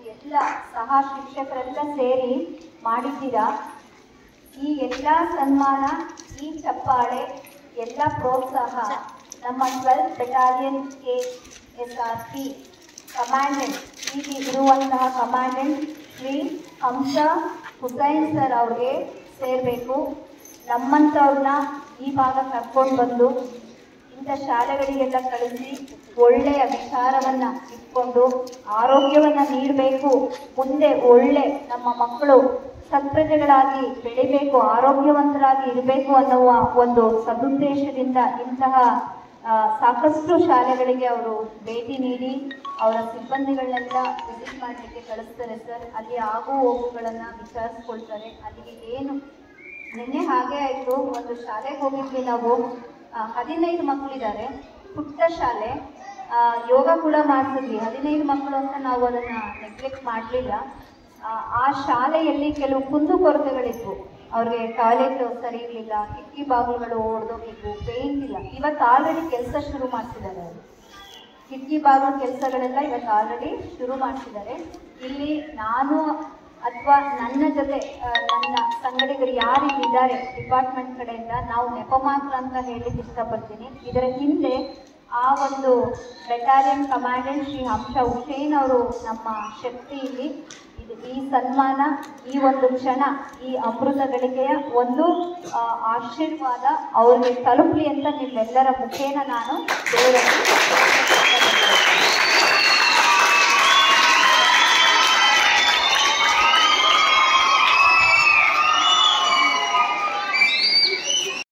ಎಲ್ಲ ಸಹ ಶಿಕ್ಷಕರೆಲ್ಲ ಸೇರಿ ಮಾಡಿದ್ದೀರಾ ಈ ಎಲ್ಲ ಸನ್ಮಾನ ಈ ಚಪ್ಪಾಳೆ ಎಲ್ಲ ಪ್ರೋತ್ಸಾಹ ನಮ್ಮ twelfth battalion K S R P commandant ಈಗ ಇರುವಂತಹ ಕಮಾಂಡೆಂಟ್ ಶ್ರೀ ಹಂಸ ಹುಸೈನ್ ಸರ್ ಅವ್ರಿಗೆ ಸೇರಬೇಕು ನಮ್ಮಂಥವ್ರನ್ನ ಈ ಭಾಗ ಕರ್ಕೊಂಡು ಬಂದು ಇಂಥ ಶಾಲೆಗಳಿಗೆಲ್ಲ ಕಳಿಸಿ ಒಳ್ಳೆಯ ವಿಚಾರವನ್ನ ಇಟ್ಕೊಂಡು ಆರೋಗ್ಯವನ್ನ ನೀಡಬೇಕು ಮುಂದೆ ಒಳ್ಳೆ ನಮ್ಮ ಮಕ್ಕಳು ಸತ್ಪ್ರಜೆಗಳಾಗಿ ಬೆಳಿಬೇಕು ಆರೋಗ್ಯವಂತರಾಗಿ ಇರಬೇಕು ಅನ್ನುವ ಒಂದು ಸದುದ್ದೇಶದಿಂದ ಇಂತಹ ಆ, ಸಾಕಷ್ಟು ಶಾಲೆಗಳಿಗೆ ಅವರು ಭೇಟಿ ನೀಡಿ ಅವರ ಸಿಬ್ಬಂದಿಗಳನ್ನೆಲ್ಲ ವಿಸಿಟ್ ಮಾಡಲಿಕ್ಕೆ ಕಳಿಸ್ತಾರೆ ಸರ್ ಅಲ್ಲಿ ಆಗು ಹೋಗುಗಳನ್ನ ವಿಚಾರಿಸ್ಕೊಳ್ತಾರೆ ಅಲ್ಲಿಗೆ ಏನು ನಿನ್ನೆ ಹಾಗೆ ಆಯ್ತು ಒಂದು ಶಾಲೆಗೆ ಹೋಗಿದ್ವಿ ನಾವು ಆ, ಹದಿನೈದು ಮಕ್ಕಳಿದ್ದಾರೆ ಪುಟ್ಟ ಶಾಲೆ ಆ, ಯೋಗ ಕೂಡ ಮಾಡಿಸಿದ್ವಿ ಹದಿನೈದು ಮಕ್ಕಳು ಅಂತ ನಾವು ಅದನ್ನ ನೆಗ್ಲೆಕ್ಟ್ ಮಾಡಲಿಲ್ಲ ಆ ಶಾಲೆಯಲ್ಲಿ ಕೆಲವು ಕುಂದುಕೊರತೆಗಳಿದ್ವು ಅವ್ರಿಗೆ ಟಾಯ್ಲೆಟ್ ಸರಿ ಇರಲಿಲ್ಲ ಕಿಟಕಿ ಬಾಗಿಲುಗಳು ಒಡೆದೋಗಿದ್ವು ಪೇಂಟ್ ಇಲ್ಲ ಇವತ್ತು ಆಲ್ರೆಡಿ ಕೆಲಸ ಶುರು ಮಾಡ್ತಿದ್ದಾರೆ ಅವರು ಕಿಟಕಿ ಬಾಗಿಲು ಕೆಲಸಗಳೆಲ್ಲ ಇವತ್ತು ಆಲ್ರೆಡಿ ಶುರು ಮಾಡ್ತಿದ್ದಾರೆ ಇಲ್ಲಿ ನಾನು ಅಥವಾ ನನ್ನ ಜೊತೆ ಆ, ನನ್ನ ಸಂಗಡಿಗರು ಯಾರು ಇದ್ದಾರೆ ಡಿಪಾರ್ಟ್ಮೆಂಟ್ ಕಡೆಯಿಂದ ನಾವು ನೆಪ ಮಾತ್ರ ಅಂತ ಹೇಳಲಿಕ್ಕೆ ಇಷ್ಟಪಡ್ತೀನಿ ಇದರ ಹಿಂದೆ ಆ ಒಂದು ಬೆಟಾಲಿಯನ್ ಕಮಾಂಡೆಂಟ್ ಶ್ರೀ ಹಂಸ ಹುಸೇನ್ ಅವರು ನಮ್ಮ ಶಕ್ತಿ ಇಲ್ಲಿ ಇದು ಈ ಸನ್ಮಾನ ಈ ಒಂದು ಕ್ಷಣ ಈ ಅಮೃತ ಗಳಿಗೆಯ ಒಂದು ಆ, ಆಶೀರ್ವಾದ ಅವ್ರಿಗೆ ತಲುಪಲಿ ಅಂತ ನಿಮ್ಮೆಲ್ಲರ ಮುಖೇನ ನಾನು ದೇವರಲ್ಲಿ